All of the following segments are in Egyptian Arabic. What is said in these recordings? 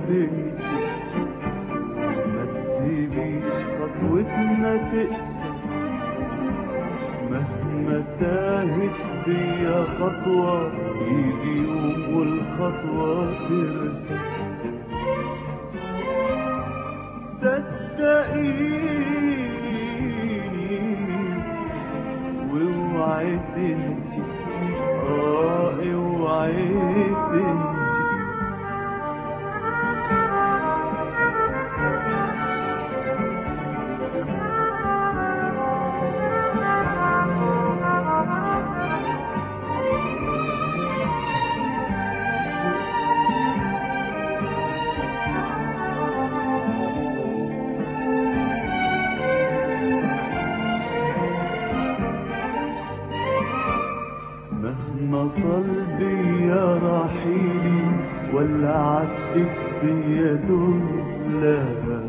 تنسي ما تسيبيش خطوتنا تقسى مهما تاهت بيا خطوة يجي يوم والخطوة ترسى صدقيني واوعي تنسي اه اوعي تنسي مهما طال بيا رحيلي ولا عدت بيا دولة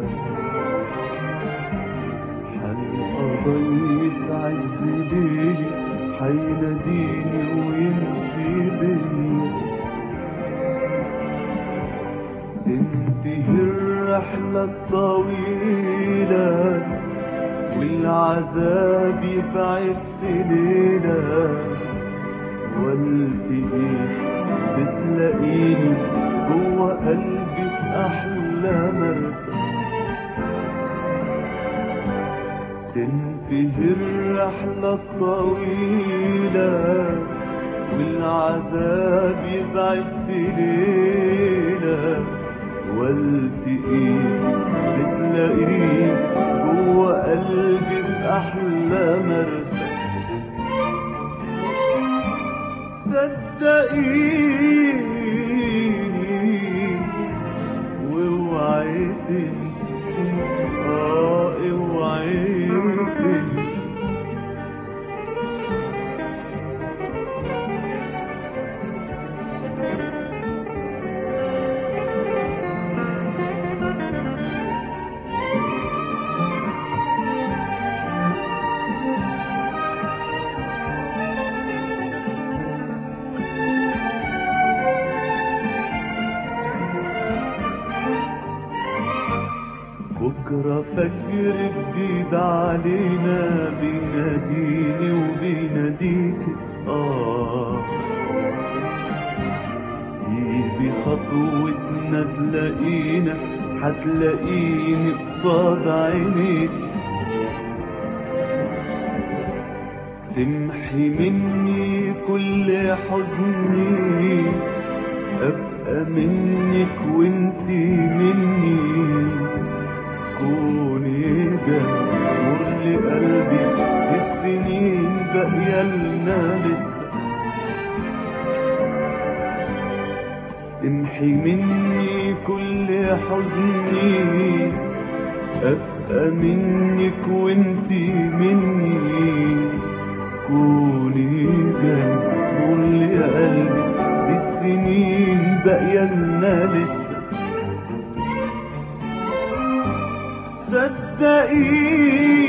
حنقضي في عز ليلي حيناديني ويمشي بيا تنتهي الرحلة الطويلة والعذاب يبعد في ليلة والتقيت بتلاقيني جوا قلبي في احلى مرسى تنتهي الرحلة الطويلة والعذاب يبعد في ليلة والتقيت بتلاقيني جوا قلبي في احلى مرسى صدقيني واوعي تنسي اه اوعي تنسي بكرة فجر جديد علينا بيناديني وبيناديك آه سيبي خطوتنا تلاقينا هتلاقيني قصاد عينيك تمحي مني كل حزني ابقى منك وانتي مني كوني جمر لقلبي السنين باقية لنا لسه تمحي مني كل حزني ابقى منك وانتي مني كوني جمر لقلبي دي السنين باقية لنا لسه صدقيني